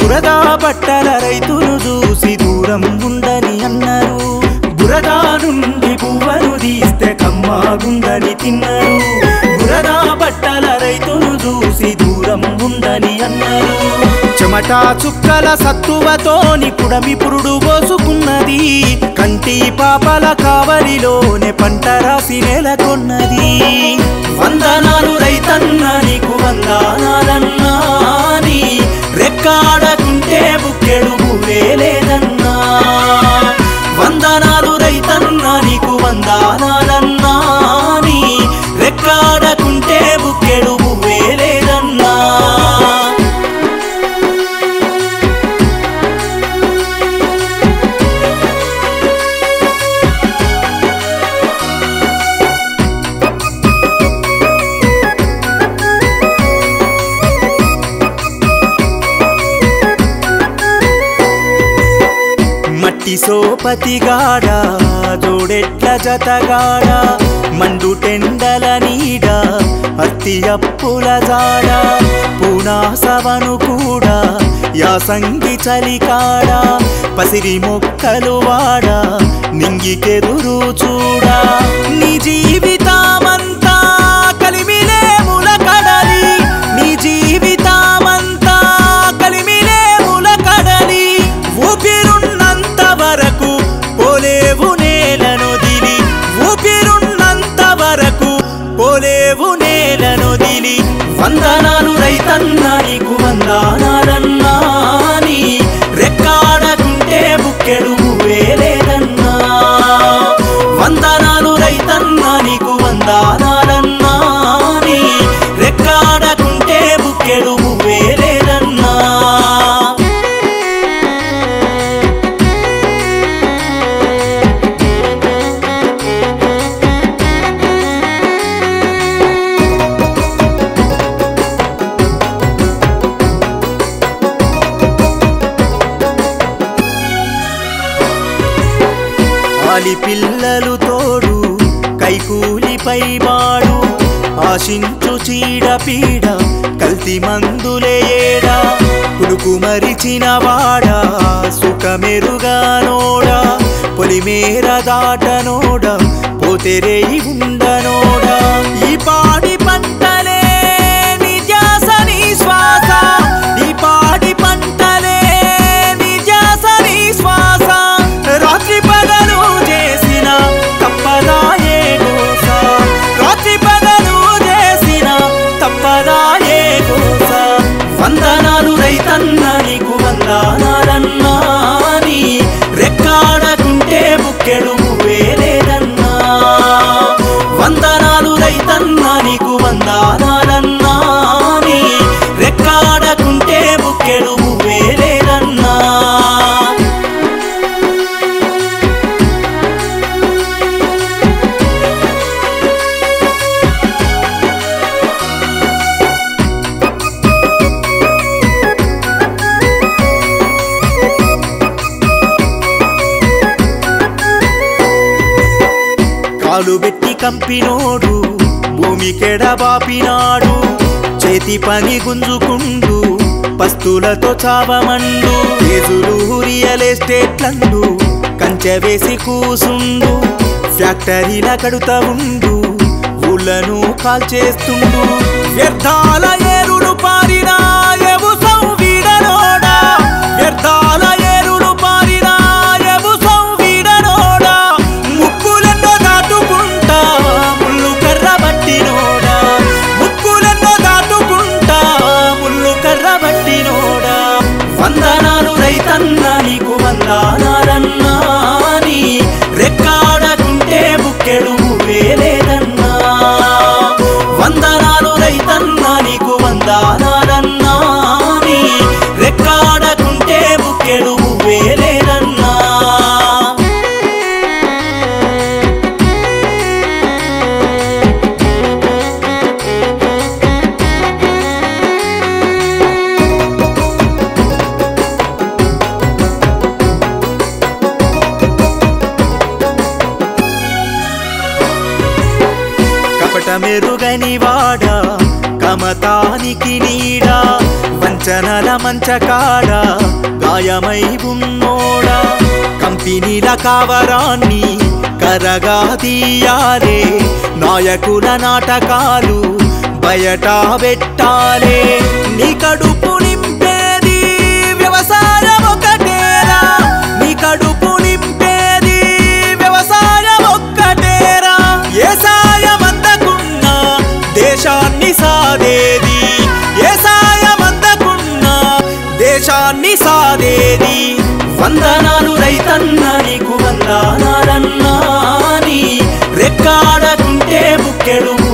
బురదా బట్టల రైతును చూసి దూరం ఉండని అన్నారు బురదా నుండి పువ్వను తీస్తే కమ్మాగుందని తిన్నారు బురదా బట్టల రైతును చూసి దూరం ఉండని అన్నారు చెమట చుక్కల సత్తువతోని కుడమి పురుడు పోసుకున్నది కంటి పాపల కావలిలోనే పంట రాసి నెలకొన్నది వందనాలు రైతన్న నీకు వందనాలన్నా నీ రెక్కాడకుంటే బుక్కెడు భూవే లేదన్నా వందనాలు రైతన్న నీకు వందనాలన్నా నీ రెక్కాడకుంటే బుక్కెడు భూవే లేదన్నా మట్టి సోపతిగాడ జోడెట్ల జతగాడ మండు టెండల నీడ అత్తి అప్పుల జాడ పూనాసవను కూడా యాసంగి చలికాడ పసిరి మొక్కలు వాడ నింగికెదురు చూడా నీ జీవితమంతా కలిమిలేముల కడలి నీ జీవితమంతా కలిమిలేముల కడలి ఊపిరున్నంత వరకు పోలేవు నేలను దిలి ఊపిరున్నంత వరకు పోలేవు నేలను దిలి వందనాలు రైతన్న నీకు వందనాలన్నా నీ రెక్కాడకుంటే బుక్కెడు వేలేదన్నా వందనాలు రైతన్న నీకు వందనాలన్నా నీ రెక్కాడకుంటే బుక్కెడు వేలేదన్నా ఆలి పిల్లలు తోడు కైకూలిపై వాడు ఆశించు చీడ పీడ కల్తీ మందులే ఏడా కుడుకు మరిచిన వాడా సుఖమెరుగానోడా పొలిమేర దాటనోడా పోతెరేయి ఉండనోడా ఈ పాడి పంటలే నిజాస నీ శ్వాస ఈ పాడి పంటలే నిజాస నీ శ్వాస రాత్రి పగలు చేసిన తప్పదాయే గోస రాత్రి పగలు చేసిన తప్పదాయే గోస వందనాలు రైతన్న నీకు వందనాలన్నా నీ రెక్కాడకుంటే బుక్కెడు వేలేదన్నా వందనాలు రైతన్న నీకు వందనాలన్నా నీ రెక్కాడకుంటే బుక్కెడు వేలేదన్నా కాలు పెట్టి కంపినోడు భూమికెడబాపినాడు చేతి పని గుంజుకుండు పస్తులతో చావమండు కేజులు రియల్ ఎస్టేట్లండు కంచె వేసి కూసుండు ఫ్యాక్టరీల కడుతా ఉండు ఊళ్ళను కాల్చేస్తుండు వ్యర్థాల ఏరుడు పారినా ఎవుసం వీడనోడా వ్యర్థాల ఏరుడు పారినా ఎవుసం వీడనోడా ముక్కులెన్నో దాటుకుంటా ముళ్ళు కర్ర బట్టినోడా ముక్కులెన్నో దాటుకుంటా ముళ్ళు కర్ర బట్టినోడా వందనాలు రైతన్న నీకు వందనాలన్నా నీ రెక్కాడకుంటే బుక్కెడు వేలేదన్నా వందనాలు రైతన్న నీకు వందనాలన్నా నీ రెక్కాడకుంటే బుక్కెడు వేలేదన్నా కపట మెరుగని వాడా కమతానికి నీడా వంచ వంచనల మంచకాడ గాయమై ఉన్నోడా కంపెనీల కావరాన్ని కరగా తీయాలే నాయకుల నాటకాలు బయట పెట్టాలే నీ కడుపు నింపేది వ్యవసాయం ఒకటేరా నీ కడుపు నింపేది వ్యవసాయం ఒక్కటేరా ఏ సాయం అందకున్నా దేశాన్ని సాదేది ఏ సాయం అందకున్నా దేశాన్ని సాదేది వందనాలు రైతన్నా నీకు వందనాలన్నా నీ రెక్కాడకుంటే బుక్కెడు